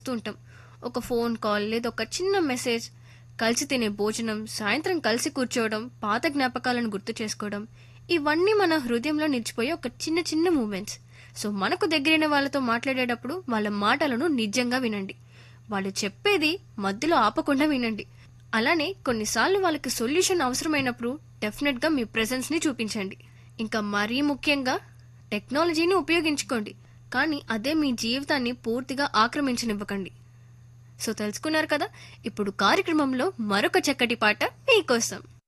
ఉంటాం ఒక phone call లేదా ఒక చిన్న మెసేజ్ కలిసి తినే భోజనం సాయంత్రం కలిసి కూర్చోవడం పాత జ్ఞాపకాలను గుర్తు చేసుకోవడం ఇవన్నీ మన హృదయంలో నిలిచిపోయే ఒక చిన్న చిన్న మూమెంట్స్ సో మనకు దగ్గరైన వాళ్ళతో మాట్లాడేటప్పుడు వాళ్ళ మాటలను నిజంగా వినండి వాళ్ళు చెప్పేది మధ్యలో ఆపకుండా వినండి అలానే కొన్నిసార్లు వాళ్ళకి సొల్యూషన్ అవసరమైనప్పుడు డెఫినెట్గా మీ ప్రెజెన్స్ని చూపించండి ఇంకా మరీ ముఖ్యంగా టెక్నాలజీని ఉపయోగించుకోండి కానీ అదే మీ జీవితాన్ని పూర్తిగా ఆక్రమించనివ్వకండి సో తెలుసుకున్నారు కదా ఇప్పుడు కార్యక్రమంలో మరొక చక్కటి పాట మీకోసం